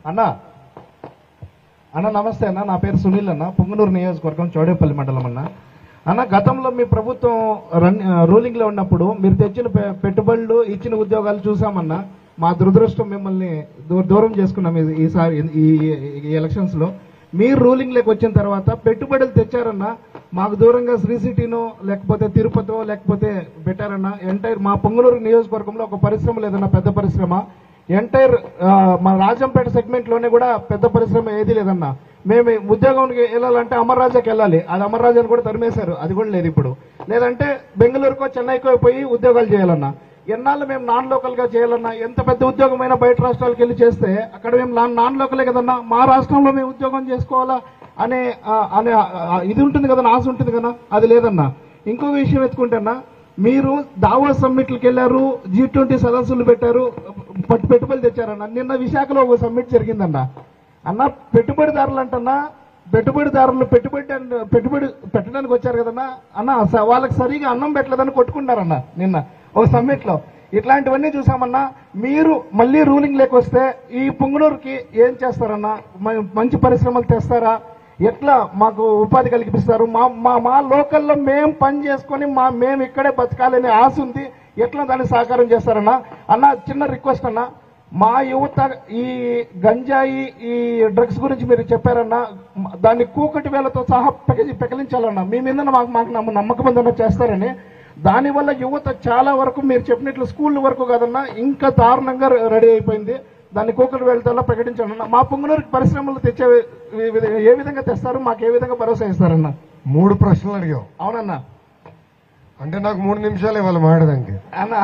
అన్నా అన్న నమస్తే అన్న నా పేరు సునీల్ అన్న పొంగనూరు నియోజకవర్గం చౌడేపల్లి మండలం అన్న అన్న గతంలో మీ ప్రభుత్వం రన్ రూలింగ్ లో ఉన్నప్పుడు మీరు తెచ్చిన పె- పెట్టుబడులు ఇచ్చిన ఉద్యోగాలు చూసామన్నా మా దురదృష్టం మిమ్మల్ని దూ- దూరం చేసుకున్నాం ఈ- ఈసారి ఈ ఈ ఎలక్షన్స్ లో మీరు రూలింగ్ లోకి వచ్చిన తర్వాత పెట్టుబడులు తెచ్చారన్నా మాకు దూరంగా శ్రీ సిటీనో లేకపోతే తిరుపతో లేకపోతే పెట్టారన్నా ఎంటైర్ మా పొంగనూరు నియోజకవర్గంలో ఒక పరిశ్రమ లేదన్నా పెద్ద పరిశ్రమ ఎంటైర్ మన రాజంపేట సెగ్మెంట్ లోనే కూడా పెద్ద పరిశ్రమ ఏది లేదన్నా మేము ఉద్యోగానికి వెళ్ళాలంటే అమర్రాజాకి వెళ్ళాలి అది అమర్రాజాని కూడా తరిమేశారు అది కూడా లేదు ఇప్పుడు లేదంటే బెంగళూరుకో చెన్నైకో పోయి ఉద్యోగాలు చేయాలన్నా ఎన్నాళ్ళు మేము నాన్ లోకల్ గా చేయాలన్నా ఎంత పెద్ద ఉద్యోగమైనా బయట రాష్ట్రాలకు వెళ్ళి చేస్తే అక్కడ మేము నాన్ నాన్ లోకలే కదన్నా మా రాష్ట్రంలో మేము ఉద్యోగం చేసుకోవాలా అనే ఆ, అనే ఆ, ఇది ఉంటుంది కదా ఆశ ఉంటుంది కదా అది లేదన్నా ఇంకో విషయం ఎత్తుకుంటేనా మీరు దావా సమ్మిట్లకు వెళ్ళారు జీ ట్వంటీ సదస్సులు పెట్టారు పట్టు పెట్టుబడులు తెచ్చారన్న నిన్న విశాఖలో ఒక సమ్మిట్ జరిగిందన్న అన్న పెట్టుబడిదారులు అంటన్నా పెట్టుబడిదారులు పెట్టుబడి అన్- పెట్టుబడి పెట్టడానికి వచ్చారు కదన్నా అన్న స- వాళ్ళకి సరిగా అన్నం పెట్టలేదని కొట్టుకున్నారన్న నిన్న ఒక సమ్మిట్ లో ఇట్లాంటివన్నీ చూసామన్నా మీరు మళ్ళీ రూలింగ్ లేకొస్తే ఈ పుంగనూరుకి ఏం చేస్తారన్నా మ- మంచి పరిశ్రమలు తెస్తారా ఎట్లా మాకు ఉపాధి కల్పిస్తారు మా మా మా లోకల్లో మేం పని చేసుకొని మా మేము ఇక్కడే బతకాలనే ఆశ ఉంది ఎట్లా దాన్ని సహకారం చేస్తారన్నా అన్న చిన్న రిక్వెస్ట్ అన్న మా యువత ఈ గంజాయి ఈ డ్రగ్స్ గురించి మీరు చెప్పారన్నా దాన్ని కూకటి వేలతో సహా పెక- పెకలించాలన్నా మీ మీద మాకు మాకు నమ్మ- నమ్మకం ఉందన్న చేస్తారని దానివల్ల యువత చాలా వరకు మీరు చెప్పినట్లు స్కూల్ వరకు కాదన్నా ఇంకా దారుణంగా రెడీ అయిపోయింది దాన్ని కూకటి వేలతో ప్రకటించాలన్నా మా పొంగునూరుకి పరిశ్రమలు తెచ్చే వి- వి- ఏ విధంగా తెస్తారు మాకు ఏ విధంగా భరోసా ఇస్తారన్నా మూడు ప్రశ్నలు అడిగావు అవునన్నా అంటే నాకు మూడు నిమిషాలు ఇవ్వాలి మాట్లాడడానికి అన్నా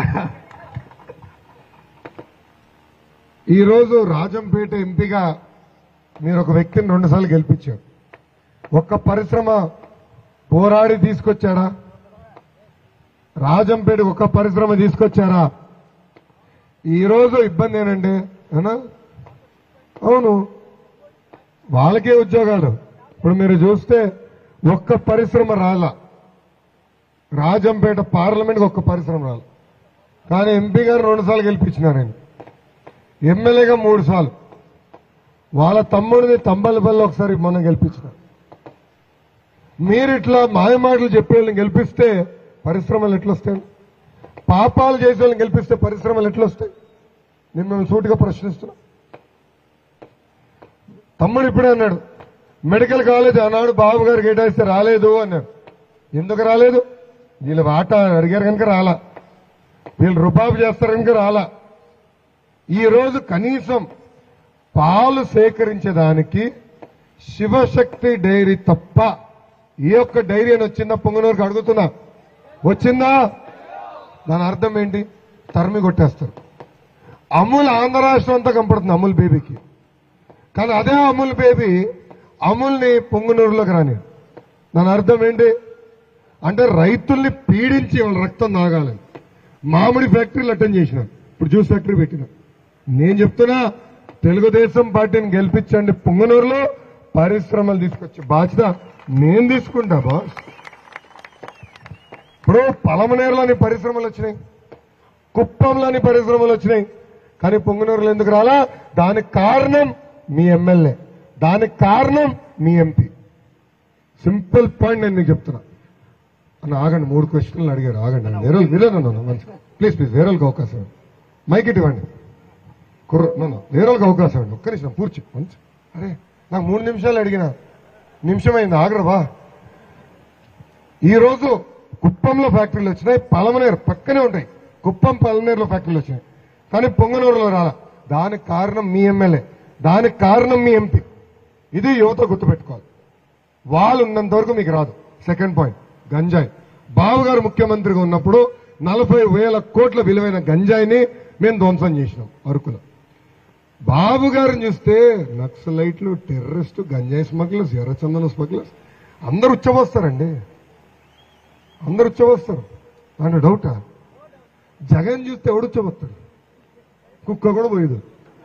ఈ రోజు రాజంపేట ఎంపీగా మీరు ఒక వ్యక్తిని రెండుసార్లు గెలిపించారు ఒక్క పరిశ్రమ పోరాడి తీసుకొచ్చారా రాజంపేట ఒక్క పరిశ్రమ తీసుకొచ్చారా ఈ రోజు ఇబ్బంది ఏనండి అవునా? అవును వాళ్ళకే ఉద్యోగాలు ఇప్పుడు మీరు చూస్తే ఒక్క పరిశ్రమ రాలా రాజంపేట పార్లమెంట్కి ఒక్క పరిశ్రమ రాలి కానీ ఎంపీ గారు రెండుసార్లు గెలిపించినారు నేను ఎమ్మెల్యేగా మూడు సార్లు వాళ్ళ తమ్ముడిని తంబలపల్లి ఒకసారి మొన్న గెలిపించిన మీరు ఇట్లా మాయమాటలు చెప్పే వాళ్ళని గెలిపిస్తే పరిశ్రమలు ఎట్లా వస్తాయి పాపాలు చేసే వాళ్ళని గెలిపిస్తే పరిశ్రమలు ఎట్లా వస్తాయి నేను మేము సూటిగా ప్రశ్నిస్తున్నా తమ్ముడు ఇప్పుడే అన్నాడు మెడికల్ కాలేజ్ ఆనాడు బాబు గారు కేటాయిస్తే రాలేదు అన్నాడు ఎందుకు రాలేదు వీళ్ళు వాట అడిగారు కనుక రాలా వీళ్ళు రుబాబు చేస్తారు కనుక రాలా ఈ రోజు కనీసం పాలు సేకరించడానికి శివశక్తి డైరీ తప్ప ఏ ఒక్క డైరీ అని వచ్చిందా పొంగనూరుకి అడుగుతున్నా వచ్చిందా దాని అర్థం ఏంటి తరిమి కొట్టేస్తారు అమూల్ ఆంధ్ర రాష్ట్రం అంతా కనపడుతుంది అమూల్ బేబీకి కానీ అదే అమూల్ బేబీ అమూల్ని పొంగునూరులోకి రాని దాని అర్థం ఏంటి అంటే రైతుల్ని పీడించి వాళ్ళ రక్తం తాగాలని మామిడి ఫ్యాక్టరీలు అటెండ్ చేసినారు ఇప్పుడు జ్యూస్ ఫ్యాక్టరీ పెట్టిన నేను చెప్తున్నా తెలుగుదేశం పార్టీని గెలిపించండి పొంగనూరులో పరిశ్రమలు తీసుకొచ్చే బాధ్యత నేను తీసుకుంటా బాస్ ఇప్పుడు పలమనేరులోని పరిశ్రమలు వచ్చినాయి కుప్పంలోని పరిశ్రమలు వచ్చినాయి కానీ పొంగనూరులో ఎందుకు రాలా దానికి కారణం మీ ఎమ్మెల్యే దానికి కారణం మీ ఎంపీ సింపుల్ పాయింట్ నేను మీకు చెప్తున్నా అన్న ఆగండి మూడు క్వశ్చన్లు అడిగారు ఆగండి వేరే వినను మంచి ప్లీజ్ ప్లీజ్ వేరే వాళ్ళకి అవకాశం ఇవ్వండి మైక్ ఇటు ఇవ్వండి కుర్ర నన్ను వేరే వాళ్ళకి అవకాశం ఇవ్వండి ఒక్క నిమిషం పూర్చి మంచి అరే నాకు మూడు నిమిషాలు అడిగిన నిమిషం అయింది ఆగరు బా ఈ రోజు కుప్పంలో ఫ్యాక్టరీలు వచ్చినాయి పలమనేరు పక్కనే ఉంటాయి కుప్పం పలమనేరులో ఫ్యాక్టరీలు వచ్చినాయి కానీ పొంగనూరులో రాలా దానికి కారణం మీ ఎమ్మెల్యే దానికి కారణం మీ ఎంపీ ఇది యువత గుర్తుపెట్టుకోవాలి వాళ్ళు ఉన్నంత వరకు మీకు రాదు సెకండ్ పాయింట్ గంజాయి బాబు గారు ముఖ్యమంత్రిగా ఉన్నప్పుడు నలభై వేల కోట్ల విలువైన గంజాయిని మేము ధ్వంసం చేసినాం అరకులో బాబు గారిని చూస్తే నక్సలైట్లు టెర్రరిస్టు గంజాయి స్మగ్లర్స్ ఎర్రచందన స్మగ్లర్స్ అందరూ ఉచ్చబోస్తారండి అందరూ ఉచ్చబోస్తారు అని డౌటా జగన్ చూస్తే ఎవడు ఉచ్చబోస్తాడు కుక్క కూడా పోయేది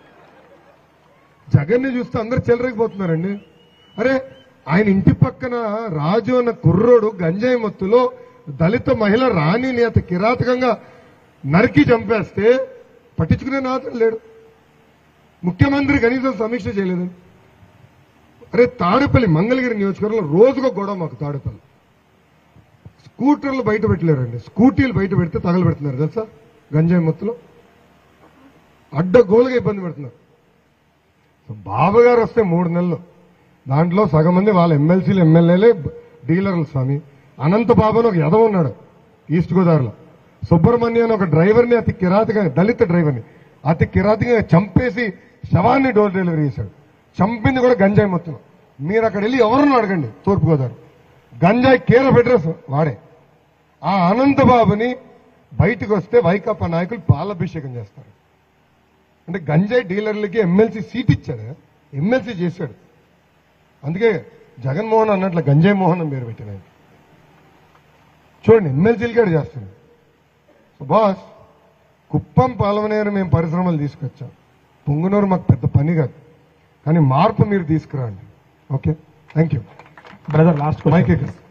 జగన్ని చూస్తే అందరు చెలరేగిపోతున్నారండి అరే ఆయన ఇంటి పక్కన రాజు అన్న కుర్రోడు గంజాయి మత్తులో దళిత మహిళ రాణిని అత కిరాతకంగా నరికి చంపేస్తే పట్టించుకునే నాథం లేడు ముఖ్యమంత్రి కనీసం సమీక్ష చేయలేదండి అరే తాడేపల్లి మంగళగిరి నియోజకవర్గంలో రోజుకో గొడవ మాకు తాడేపల్లి స్కూటర్లు బయట పెట్టలేరండి స్కూటీలు బయట పెడితే తగలు పెడుతున్నారు తెలుసా గంజాయి మొత్తులో అడ్డగోలుగా ఇబ్బంది పెడుతున్నారు సో బాబు గారు వస్తే మూడు నెలలు దాంట్లో సగం మంది వాళ్ళ ఎమ్మెల్సీలు ఎమ్మెల్యేలే డీలర్లు స్వామి అనంత బాబు అని ఒక యదవ ఉన్నాడు ఈస్ట్ గోదావరిలో సుబ్రహ్మణ్యం అని ఒక డ్రైవర్ని అతి కిరాతగా దళిత డ్రైవర్ని అతి కిరాతగా చంపేసి శవాన్ని డోర్ డెలివరీ చేశాడు చంపింది కూడా గంజాయి మొత్తం మీరు అక్కడ వెళ్ళి ఎవరిని అడగండి తూర్పు గోదావరి గంజాయి కేర అడ్రస్ వాడే ఆ అనంత బాబుని బయటకు వస్తే వైకాపా నాయకులు పాలాభిషేకం చేస్తారు అంటే గంజాయి డీలర్లకి ఎమ్మెల్సీ సీట్ ఇచ్చాడు ఎమ్మెల్సీ చేశాడు అందుకే జగన్మోహన్ అన్నట్లు గంజాయి మోహన్ అని పేరు పెట్టిన ఆయన. చూడండి ఎమ్మెల్సీలు కూడా చేస్తుంది సో బాస్ కుప్పం పాలవనేరు మేము పరిశ్రమలు తీసుకొచ్చాం పొంగునూరు మాకు పెద్ద పని కాదు కానీ మార్పు మీరు తీసుకురండి okay thank you brother last mic ఎక్కడ